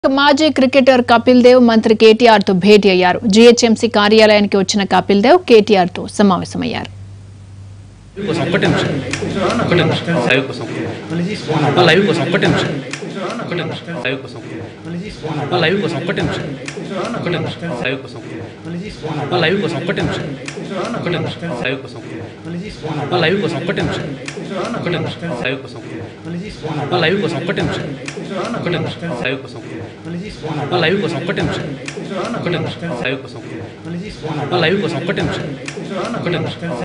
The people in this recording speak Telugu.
మాజీ క్రికెటర్ కపిల్ దేవ్ మంత్రి కేటీఆర్ తో భేటీ అయ్యారు జీహెచ్ఎంసీ కార్యాలయానికి వచ్చిన కపిల్ దేవ్ కేటీఆర్ తో సమావేశమయ్యారు కోసం ఒక్కటే నిమిషం ఒక్కటే నిమిషం లైవ్ కోసం ఆ లైవ్ కోసం ఒక్కటే నిమిషం ఒక్కటే నిమిషం లైవ్ కోసం ఆ లైవ్ కోసం ఒక్కటే నిమిషం ఒక్కటే నిమిషం లైవ్ కోసం ఆ లైవ్ కోసం ఒక్కటే నిమిషం ఒక్కటే నిమిషం లైవ్ కోసం ఆ లైవ్ కోసం ఒక్కటే నిమిషం ఒక్కటే నిమిషం లైవ్ కోసం ఆ లైవ్ కోసం ఒక్కటే నిమిషం ఒక్కటే నిమిషం లైవ్ కోసం ఆ లైవ్ కోసం ఒక్కటే నిమిషం ఒక్కటే నిమిషం లైవ్ కోసం ఆ లైవ్ కోసం ఒక్కటే నిమిషం ఒక్కటే నిమిషం